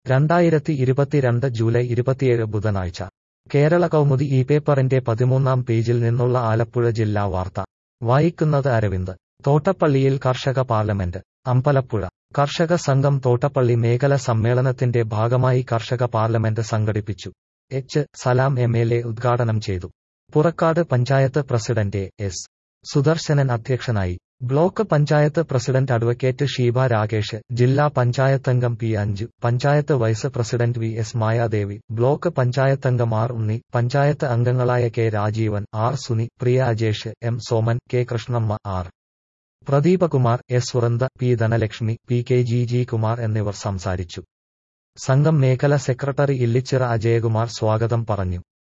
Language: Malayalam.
രണ്ടായിരത്തി ഇരുപത്തിരണ്ട് ജൂലൈ ഇരുപത്തിയേഴ് ബുധനാഴ്ച കേരള കൗമുദി ഈ പേപ്പറിന്റെ പതിമൂന്നാം പേജിൽ നിന്നുള്ള ആലപ്പുഴ ജില്ലാ വാർത്ത വായിക്കുന്നത് അരവിന്ദ് തോട്ടപ്പള്ളിയിൽ കർഷക പാർലമെന്റ് അമ്പലപ്പുഴ കർഷക സംഘം തോട്ടപ്പള്ളി മേഖല സമ്മേളനത്തിന്റെ ഭാഗമായി കർഷക പാർലമെന്റ് സംഘടിപ്പിച്ചു H Salam M L A ഉദ്ഘാടനം ചെയ്തു പുറക്കാട് പഞ്ചായത്ത് പ്രസിഡന്റ് എസ് സുദർശനൻ അധ്യക്ഷനായി block panchayat president advocate Sheeba Rakesh ജില്ലാ പഞ്ചായത്തംഗം P Anju panchayat vice president V S Mayadevi block പഞ്ചായത്തംഗം ആർ ഉണ്ണി പഞ്ചായത്ത് അംഗങ്ങളായ K Rajeevan R Suni Priya Ajesh M Soman K Krishnamma R Pradeepkumar S Surantha P Dhanalakshmi P K G G Kumar എന്നിവർ സംസാരിച്ചു സംഘം മേഖല സെക്രട്ടറി ഇല്ലിച്ചിറ അജയകുമാർ സ്വാഗതം പറഞ്ഞു